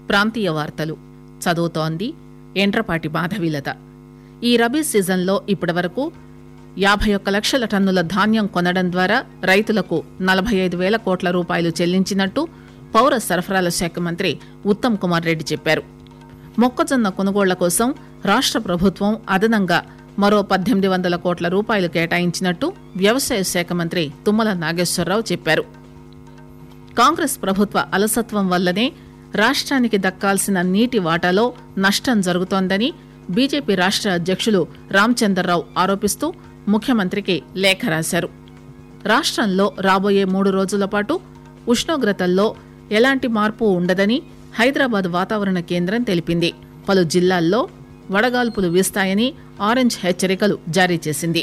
ప్రాంతీయ వార్తలు చదువుతోంది ఎండ్రపాటి మాధవీలత ఈ రబీ సీజన్లో ఇప్పటివరకు యాభై ఒక్క లక్షల టన్నుల ధాన్యం కొనడం ద్వారా రైతులకు నలభై ఐదు వేల కోట్ల రూపాయలు చెల్లించినట్టు పౌర సరఫరాల శాఖ మంత్రి ఉత్తమ్ కుమార్ రెడ్డి చెప్పారు మొక్కజొన్న కొనుగోళ్ల కోసం రాష్ట ప్రభుత్వం అదనంగా మరో పద్దెనిమిది వందల కోట్ల రూపాయలు కేటాయించినట్టు వ్యవసాయ శాఖ మంత్రి తుమ్మల నాగేశ్వరరావు చెప్పారు కాంగ్రెస్ ప్రభుత్వ అలసత్వం వల్లనే రాష్ట్రానికి దక్కాల్సిన నీటి వాటాలో నష్టం జరుగుతోందని బీజేపీ రాష్ట్ర అధ్యక్షులు రామచందర్రావు ఆరోపిస్తూ ముఖ్యమంత్రికి లేఖ రాశారు రాష్ట్రంలో రాబోయే మూడు రోజుల పాటు ఉష్ణోగ్రతల్లో ఎలాంటి మార్పు ఉండదని హైదరాబాద్ వాతావరణ కేంద్రం తెలిపింది పలు జిల్లాల్లో వడగాల్పులు వీస్తాయని ఆరెంజ్ హెచ్చరికలు జారీ చేసింది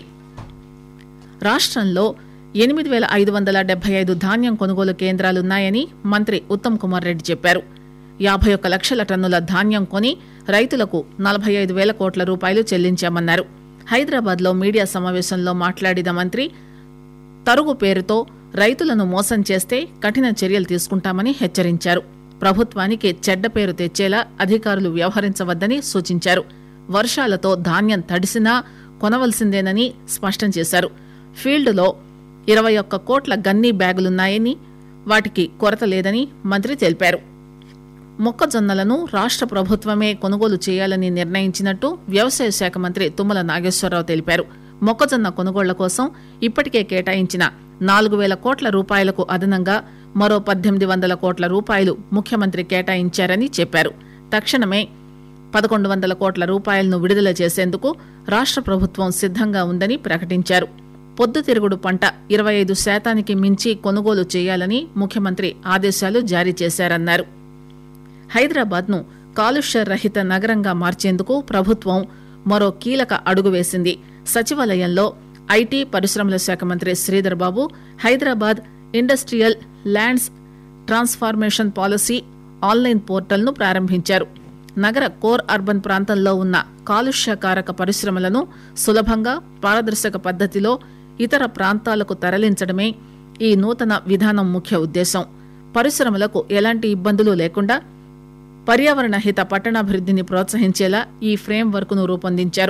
రాష్ట్రంలో ఎనిమిది వేల ఐదు వందల డెబ్బై ఐదు ధాన్యం కొనుగోలు కేంద్రాలున్నాయని మంత్రి ఉత్తమ్ కుమార్ రెడ్డి చెప్పారు యాభై ఒక్క లక్షల టన్నుల ధాన్యం కొని రైతులకు నలభై ఐదు వేల కోట్ల రూపాయలు చెల్లించామన్నారు హైదరాబాద్ లో మీడియా సమావేశంలో మాట్లాడిన మంత్రి తరుగు పేరుతో రైతులను మోసం చేస్తే కఠిన చర్యలు తీసుకుంటామని హెచ్చరించారు ప్రభుత్వానికి చెడ్డ పేరు తెచ్చేలా అధికారులు వ్యవహరించవద్దని సూచించారు వర్షాలతో ధాన్యం తడిసినా కొనవలసిందేనని స్పష్టం చేశారు ఫీల్డ్లో ఇరవై ఒక్క కోట్ల గన్నీ బ్యాగులున్నాయని వాటికి కొరత లేదని మంత్రి తెలిపారు మొక్కజొన్నలను రాష్ట్ర ప్రభుత్వమే కొనుగోలు చేయాలని నిర్ణయించినట్టు వ్యవసాయ శాఖ మంత్రి తుమ్మల నాగేశ్వరరావు తెలిపారు మొక్కజొన్న కొనుగోళ్ల కోసం ఇప్పటికే కేటాయించిన నాలుగు వేల కోట్ల రూపాయలకు అదనంగా మరో పద్దెనిమిది వందల కోట్ల రూపాయలు ముఖ్యమంత్రి కేటాయించారని చెప్పారు తక్షణమే పదకొండు వందల కోట్ల రూపాయలను విడుదల చేసేందుకు రాష్ట్ర ప్రభుత్వం సిద్దంగా ఉందని ప్రకటించారు పొద్దుతిరుగుడు పంట ఇరవై ఐదు శాతానికి మించి కొనుగోలు చేయాలని ముఖ్యమంత్రి ఆదేశాలు జారీ చేశారన్నారు హైదరాబాద్ ను కాలుష్య రహిత నగరంగా మార్చేందుకు ప్రభుత్వం మరో కీలక అడుగు వేసింది సచివాలయంలో ఐటీ పరిశ్రమల శాఖ మంత్రి Sridhar Babu Hyderabad industrial lands transformation policy online పోర్టల్ను ప్రారంభించారు నగర కోర్ అర్బన్ ప్రాంతంలో ఉన్న కాలుష్యకారక పరిశ్రమలను సులభంగా పారదర్శక పద్దతిలో ఇతర ప్రాంతాలకు తరలించడమే ఈ నూతన విధానం ముఖ్య ఉద్దేశం పరిశ్రమలకు ఎలాంటి ఇబ్బందులు లేకుండా పర్యావరణ హిత పట్టణాభివృద్ధిని ప్రోత్సహించేలా ఈ ఫ్రేమ్ వర్క్ ను రూపొందించారు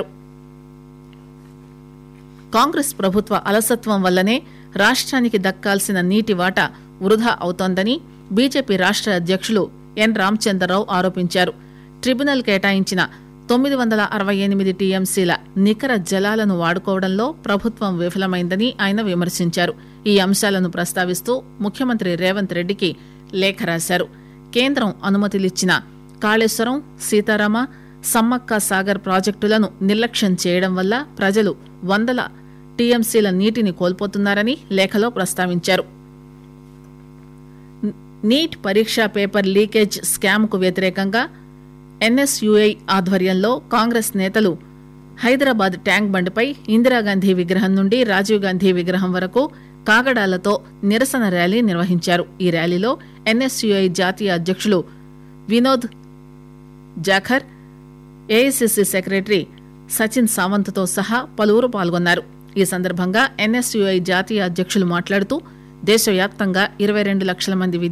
కాంగ్రెస్ ప్రభుత్వ అలసత్వం వల్లనే రాష్ట్రానికి దక్కాల్సిన నీటి వాటా వృధా అవుతోందని బీజేపీ రాష్ట్ర అధ్యక్షులు ఎన్ రామచంద్రరావు ఆరోపించారు ట్రిబ్యునల్ కేటాయించిన తొమ్మిది వందల అరవై ఎనిమిది టీఎంసీల నికర జలాలను వాడుకోవడంలో ప్రభుత్వం విఫలమైందని ఆయన విమర్శించారు ఈ అంశాలను ప్రస్తావిస్తూ ముఖ్యమంత్రి రేవంత్ రెడ్డికి లేఖ రాశారు కేంద్రం అనుమతిలిచ్చిన కాళేశ్వరం సీతారామ సమ్మక్క సాగర్ ప్రాజెక్టులను నిర్లక్ష్యం చేయడం వల్ల ప్రజలు వందల టీఎంసీల నీటిని కోల్పోతున్నారని లేఖలో ప్రస్తావించారు నీట్ పరీక్షా పేపర్ లీకేజ్ స్కామ్ కు వ్యతిరేకంగా ఎన్ఎస్యుఐ ఆధ్వర్యంలో కాంగ్రెస్ నేతలు హైదరాబాద్ ట్యాంక్ బండ్పై ఇందిరాగాంధీ విగ్రహం నుండి రాజీవ్ గాంధీ విగ్రహం వరకు కాగడాలతో నిరసన ర్యాలీ నిర్వహించారు ఈ ర్యాలీలో ఎన్ఎస్యుఐ జాతీయ అధ్యక్షులు వినోద్ జాఖర్ ఏఐసిసి సెక్రటరీ సచిన్ సావంత్తో సహా పలువురు పాల్గొన్నారు ఈ సందర్భంగా ఎన్ఎస్యుఐ జాతీయ అధ్యక్షులు మాట్లాడుతూ దేశవ్యాప్తంగా ఇరవై రెండు లక్షల మంది